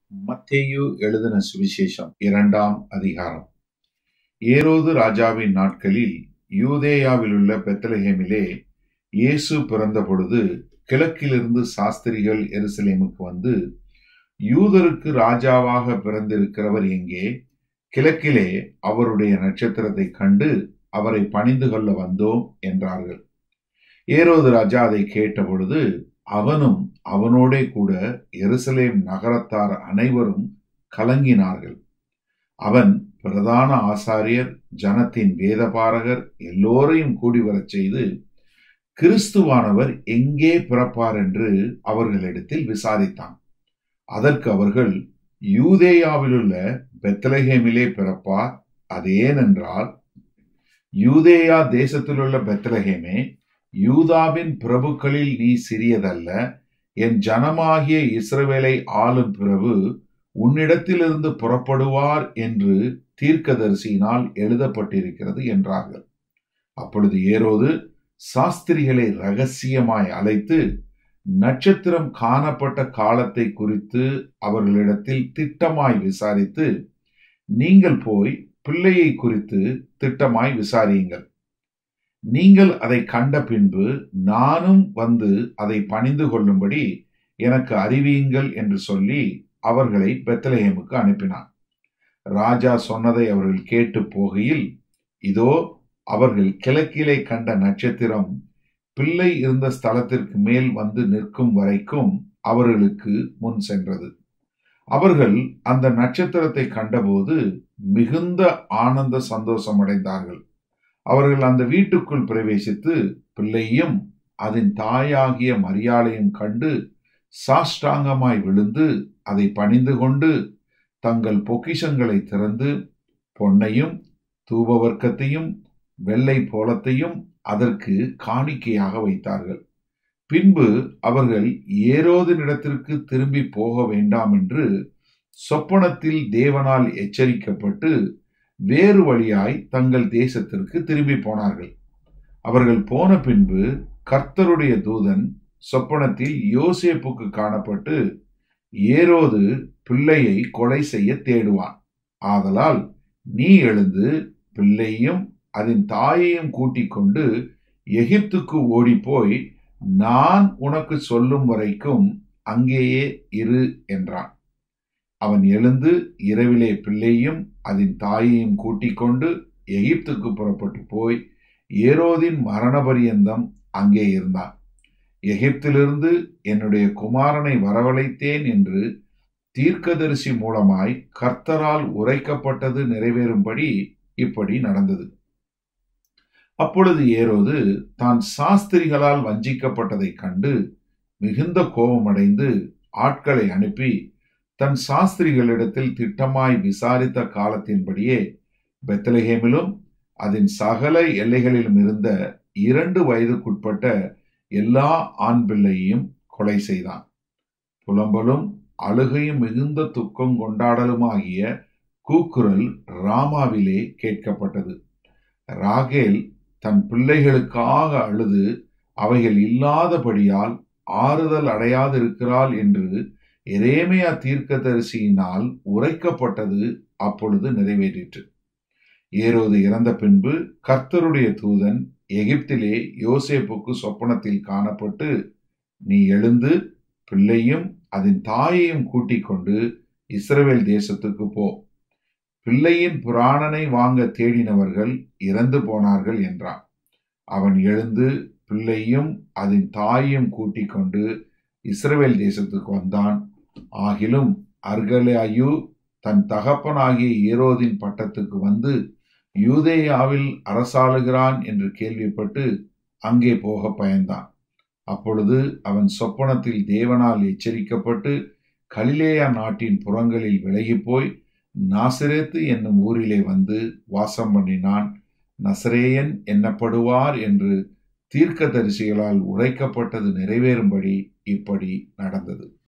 மத்தேயு எழுதின சுவிசேஷம் இரண்டாம் அதிகாரம் ஏரோது ராஜாவின் நாட்களில் யூதேயாவிலுள்ள பெத்லஹேமிலே இயேசு பிறந்த பொழுது கிழக்கிலிருந்து சாஸ்திரிகள் எருசலேமுக்கு வந்து யூதருக்கு ராஜாவாக பிறந்திருக்கிறவர் எங்கே கிழக்கிலே அவருடைய நட்சத்திரத்தை கண்டு அவரை பணிந்து கொள்ள வந்தோம் என்றார்கள் ஏரோது ராஜா அதை கேட்டபொழுது அவனும் அவனோடே கூட எருசலேம் நகரத்தார் அனைவரும் கலங்கினார்கள் அவன் பிரதான ஆசாரியர் ஜனத்தின் வேதபாரகர் எல்லோரையும் கூடி வரச் செய்து கிறிஸ்துவானவர் எங்கே பிறப்பார் என்று அவர்களிடத்தில் விசாரித்தான் அதற்கு அவர்கள் யூதேயாவிலுள்ள பெத்லஹேமிலே பிறப்பார் அதேனென்றால் யூதேயா தேசத்திலுள்ள பெத்லஹேமே யூதாவின் பிரபுக்களில் நீ சிறியதல்ல என் ஜனமாகிய இஸ்ரவேலை ஆளும் பிரபு உன்னிடத்திலிருந்து புறப்படுவார் என்று தீர்க்கதரிசியினால் எழுதப்பட்டிருக்கிறது என்றார்கள் அப்பொழுது ஏரோது சாஸ்திரிகளை ரகசியமாய் அழைத்து நட்சத்திரம் காணப்பட்ட காலத்தை குறித்து அவர்களிடத்தில் திட்டமாய் விசாரித்து நீங்கள் போய் பிள்ளையை குறித்து திட்டமாய் விசாரியுங்கள் நீங்கள் அதை கண்ட பின்பு நானும் வந்து அதை பணிந்து கொள்ளும்படி எனக்கு அறிவியுங்கள் என்று சொல்லி அவர்களை பெத்தலேயமுக்கு அனுப்பினான் ராஜா சொன்னதை அவர்கள் கேட்டு போகையில் இதோ அவர்கள் கிழக்கிலே கண்ட நட்சத்திரம் பிள்ளை இருந்த ஸ்தலத்திற்கு மேல் வந்து நிற்கும் வரைக்கும் அவர்களுக்கு முன் சென்றது அவர்கள் அந்த நட்சத்திரத்தை கண்டபோது மிகுந்த ஆனந்த சந்தோஷம் அடைந்தார்கள் அவர்கள் அந்த வீட்டுக்குள் பிரவேசித்து பிள்ளையும் அதன் தாயாகிய மரியாதையும் கண்டு சாஷ்டாங்கமாய் விழுந்து அதை பணிந்து கொண்டு தங்கள் பொக்கிஷங்களை திறந்து பொன்னையும் தூபவர்க்கத்தையும் வெள்ளை போலத்தையும் அதற்கு காணிக்கையாக வைத்தார்கள் பின்பு அவர்கள் ஏரோதனிடத்திற்கு திரும்பி போக வேண்டாம் என்று சொப்பனத்தில் தேவனால் எச்சரிக்கப்பட்டு வேறு வழியாய் தங்கள் தேசத்திற்கு திரும்பி போனார்கள் அவர்கள் போன பின்பு கர்த்தருடைய தூதன் சொப்பனத்தில் யோசேப்புக்கு காணப்பட்டு ஏரோது பிள்ளையை கொலை செய்ய தேடுவான் ஆதலால் நீ எழுந்து பிள்ளையும் அதன் தாயையும் கூட்டிக் கொண்டு எகிப்துக்கு ஓடிப்போய் நான் உனக்கு சொல்லும் வரைக்கும் அங்கேயே இரு என்றான் அவன் எழுந்து இரவிலே பிள்ளையும் அதன் தாயையும் கூட்டிக் கொண்டு எகிப்துக்கு புறப்பட்டு போய் ஏரோதின் மரண பரியந்தம் அங்கே இருந்தான் எகிப்திலிருந்து என்னுடைய குமாரனை வரவழைத்தேன் என்று தீர்க்கதரிசி மூலமாய் கர்த்தரால் உரைக்கப்பட்டது நிறைவேறும்படி இப்படி நடந்தது அப்பொழுது ஏரோது தான் சாஸ்திரிகளால் வஞ்சிக்கப்பட்டதைக் கண்டு மிகுந்த கோபமடைந்து ஆட்களை அனுப்பி தன் சாஸ்திரிகளிடத்தில் திட்டமாய் விசாரித்த காலத்தின்படியே பெத்தலஹேமிலும் அதன் சகல எல்லைகளிலும் இருந்த இரண்டு வயதுக்குட்பட்ட எல்லா ஆண் பிள்ளையையும் கொலை செய்தான் புலம்பலும் அழுகையும் மிகுந்த துக்கம் கொண்டாடலுமாகிய கூக்குரல் ராமாவிலே கேட்கப்பட்டது ராகேல் தன் பிள்ளைகளுக்காக அழுது அவைகள் இல்லாதபடியால் ஆறுதல் அடையாதிருக்கிறாள் என்று எரேமையா தீர்க்கதரிசியினால் உரைக்கப்பட்டது அப்பொழுது நிறைவேறிற்று ஏரோது இறந்த பின்பு கர்த்தருடைய தூதன் எகிப்திலே யோசேப்புக்கு சொப்பனத்தில் காணப்பட்டு நீ எழுந்து பிள்ளையும் அதன் தாயையும் கூட்டிக் கொண்டு இஸ்ரவேல் தேசத்துக்கு போ பிள்ளையின் புராணனை வாங்க தேடினவர்கள் இறந்து போனார்கள் என்றான் அவன் எழுந்து பிள்ளையும் அதன் தாயையும் கூட்டிக் கொண்டு இஸ்ரவேல் தேசத்துக்கு வந்தான் ஆகிலும் அர்கலாயு தன் தகப்பனாகிய ஏரோதின் பட்டத்துக்கு வந்து யூதேயாவில் அரசாளுகிறான் என்று கேள்விப்பட்டு அங்கே போக பயந்தான் அப்பொழுது அவன் சொப்பனத்தில் தேவனால் எச்சரிக்கப்பட்டு கலிலேயா நாட்டின் புறங்களில் விலகி போய் நாசிரேத்து என்னும் ஊரிலே வந்து வாசம் பண்ணினான் நசரேயன் என்னப்படுவார் என்று தீர்க்கதரிசிகளால் உரைக்கப்பட்டது நிறைவேறும்படி இப்படி நடந்தது